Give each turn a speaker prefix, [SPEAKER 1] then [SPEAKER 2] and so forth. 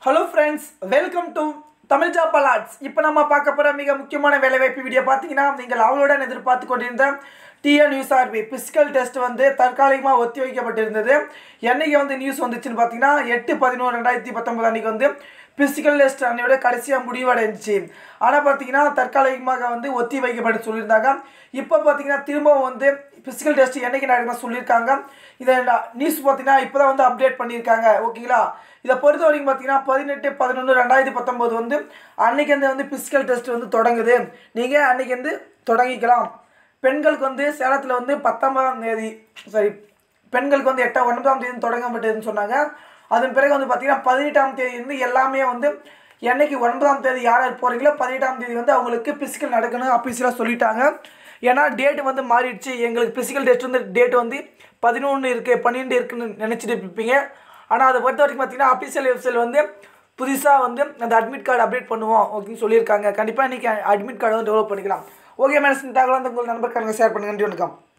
[SPEAKER 1] hello friends welcome to Tamil job alerts இப்போ நம்ம பார்க்க போகிற மிக முக்கியமான வேலைவாய்ப்பு வீடியோ பார்த்தீங்கன்னா நீங்கள் அவளுடன் எதிர்பார்த்து கொண்டிருந்த டிஎன் யூஎஸ்ஆர்பி பிசிக்கல் டெஸ்ட் வந்து தற்காலிகமாக ஒத்தி வைக்கப்பட்டிருந்தது என்னைக்கு வந்து நியூஸ் வந்துச்சுன்னு பார்த்தீங்கன்னா எட்டு பதினோரு ரெண்டாயிரத்தி பத்தொன்பது அன்றைக்கி வந்து பிசிக்கல் டெஸ்ட் அன்னையோட கடைசியாக முடிவடைஞ்சிச்சு ஆனால் பார்த்தீங்கன்னா தற்காலிகமாக வந்து ஒத்தி வைக்கப்பட்டு சொல்லியிருந்தாங்க இப்போ பார்த்தீங்கன்னா திரும்பவும் வந்து பிசிக்கல் டெஸ்ட் என்னைக்கு நடக்குதுன்னு சொல்லியிருக்காங்க இதை நியூஸ் பார்த்தீங்கன்னா இப்போ தான் வந்து அப்டேட் பண்ணியிருக்காங்க ஓகேங்களா இதை பொறுத்த வரைக்கும் பார்த்தீங்கன்னா பதினெட்டு பதினொன்று ரெண்டாயிரத்தி பத்தொம்போது வந்து அன்னைக்கு வந்து வந்து பிசிக்கல் டெஸ்ட் வந்து தொடங்குது நீங்கள் அன்னைக்கு வந்து தொடங்கிக்கலாம் பெண்களுக்கு வந்து சேலத்தில் வந்து பத்தொன்பதாம் தேதி சாரி பெண்களுக்கு வந்து எட்டாம் ஒன்பதாம் தேதி தொடங்கப்பட்டதுன்னு சொன்னாங்க அதன் பிறகு வந்து பார்த்தீங்கன்னா பதினெட்டாம் தேதி வந்து எல்லாமே வந்து என்னைக்கு ஒன்பதாம் தேதி யார் யார் போகிறீங்களோ பதினெட்டாம் தேதி வந்து அவங்களுக்கு பிசிக்கல் நடக்கணும் அஃபீஷியலாக சொல்லிட்டாங்க ஏன்னா டேட் வந்து மாறிடுச்சு எங்களுக்கு பிசிக்கல் டெஸ்ட் வந்து டேட் வந்து பதினொன்று இருக்குது பன்னெண்டு இருக்குன்னு நினச்சிட்டு இருப்பீங்க ஆனால் அதை பொறுத்த வரைக்கும் பார்த்தீங்கன்னா அஃபீஷியல் வெப்சைட் வந்து புதுசாக வந்து அந்த அட்மிட் கார்டு அப்டேட் பண்ணுவோம் ஓகேன்னு சொல்லியிருக்காங்க கண்டிப்பாக இன்றைக்கி அட்மிட் கார்டு வந்து டெவலப் பண்ணிக்கலாம் ஓகே மேடம் இந்த தகவல் வந்து உங்கள் நண்பர்களுக்கு ஷேர் பண்ணுங்க நன்றி வணக்கம்